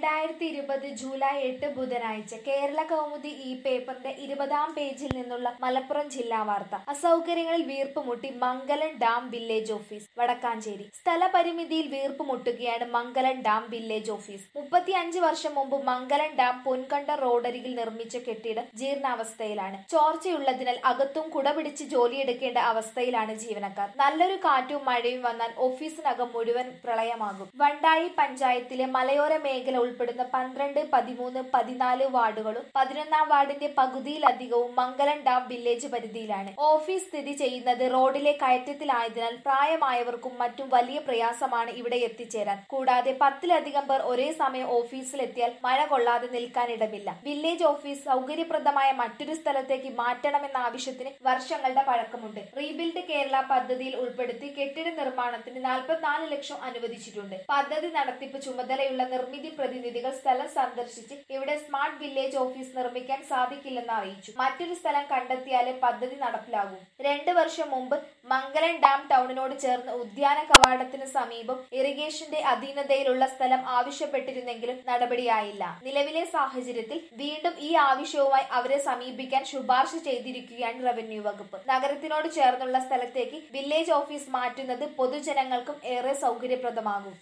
രണ്ടായിരത്തി ഇരുപത് ജൂലൈ എട്ട് ബുധനാഴ്ച കേരള കൗമുദി ഈ പേപ്പറിന്റെ ഇരുപതാം പേജിൽ നിന്നുള്ള മലപ്പുറം ജില്ലാ വാർത്ത അസൗകര്യങ്ങളിൽ വീർപ്പുമുട്ടി Mangalam dam village office Vadakkanchery സ്ഥലപരിമിതിയിൽ വീർപ്പുമുട്ടുകയാണ് മംഗലം ഡാം വില്ലേജ് ഓഫീസ് മുപ്പത്തിയഞ്ച് വർഷം മുമ്പ് മംഗലം ഡാം പൊൻകണ്ട റോഡരികിൽ നിർമ്മിച്ച കെട്ടിടം ജീർണാവസ്ഥയിലാണ് ചോർച്ചയുള്ളതിനാൽ അകത്തും കുടപിടിച്ച് ജോലിയെടുക്കേണ്ട അവസ്ഥയിലാണ് ജീവനക്കാർ നല്ലൊരു കാറ്റും മഴയും വന്നാൽ ഓഫീസിനകം മുഴുവൻ പ്രളയമാകും വണ്ടായി പഞ്ചായത്തിലെ മലയോര മേഖല ഉൾപ്പെടുന്ന പന്ത്രണ്ട് പതിമൂന്ന് പതിനാല് വാർഡുകളും പതിനൊന്നാം വാർഡിന്റെ പകുതിയിലധികവും മംഗലം ഡാം വില്ലേജ് പരിധിയിലാണ് ഓഫീസ് സ്ഥിതി ചെയ്യുന്നത് റോഡിലെ കയറ്റത്തിലായതിനാൽ പ്രായമായവർക്കും മറ്റും വലിയ പ്രയാസമാണ് ഇവിടെ എത്തിച്ചേരാൻ കൂടാതെ പത്തിലധികം പേർ ഒരേ സമയം ഓഫീസിലെത്തിയാൽ മഴ കൊള്ളാതെ നിൽക്കാനിടമില്ല വില്ലേജ് ഓഫീസ് സൗകര്യപ്രദമായ മറ്റൊരു സ്ഥലത്തേക്ക് മാറ്റണമെന്ന ആവശ്യത്തിന് വർഷങ്ങളുടെ പഴക്കമുണ്ട് റീബിൽഡ് കേരള പദ്ധതിയിൽ ഉൾപ്പെടുത്തി കെട്ടിട നിർമ്മാണത്തിന് നാൽപ്പത്തിനാല് ലക്ഷം അനുവദിച്ചിട്ടുണ്ട് പദ്ധതി നടത്തിപ്പ് ചുമതലയുള്ള നിർമ്മിതി പ്രതിനിധികൾ സ്ഥലം സന്ദർശിച്ച് ഇവിടെ സ്മാർട്ട് വില്ലേജ് ഓഫീസ് നിർമ്മിക്കാൻ സാധിക്കില്ലെന്ന് അറിയിച്ചു മറ്റൊരു സ്ഥലം കണ്ടെത്തിയാലേ പദ്ധതി നടപ്പിലാകൂ രണ്ട് വർഷം മുമ്പ് മംഗലം ഡാം ടൗണിനോട് ചേർന്ന് ഉദ്യാന കവാടത്തിന് സമീപം ഇറിഗേഷന്റെ അധീനതയിലുള്ള സ്ഥലം ആവശ്യപ്പെട്ടിരുന്നെങ്കിലും നടപടിയായില്ല നിലവിലെ സാഹചര്യത്തിൽ വീണ്ടും ഈ ആവശ്യവുമായി അവരെ സമീപിക്കാൻ ശുപാർശ ചെയ്തിരിക്കുകയാണ് റവന്യൂ വകുപ്പ് നഗരത്തിനോട് ചേർന്നുള്ള സ്ഥലത്തേക്ക് വില്ലേജ് ഓഫീസ് മാറ്റുന്നത് പൊതുജനങ്ങൾക്കും ഏറെ സൗകര്യപ്രദമാകും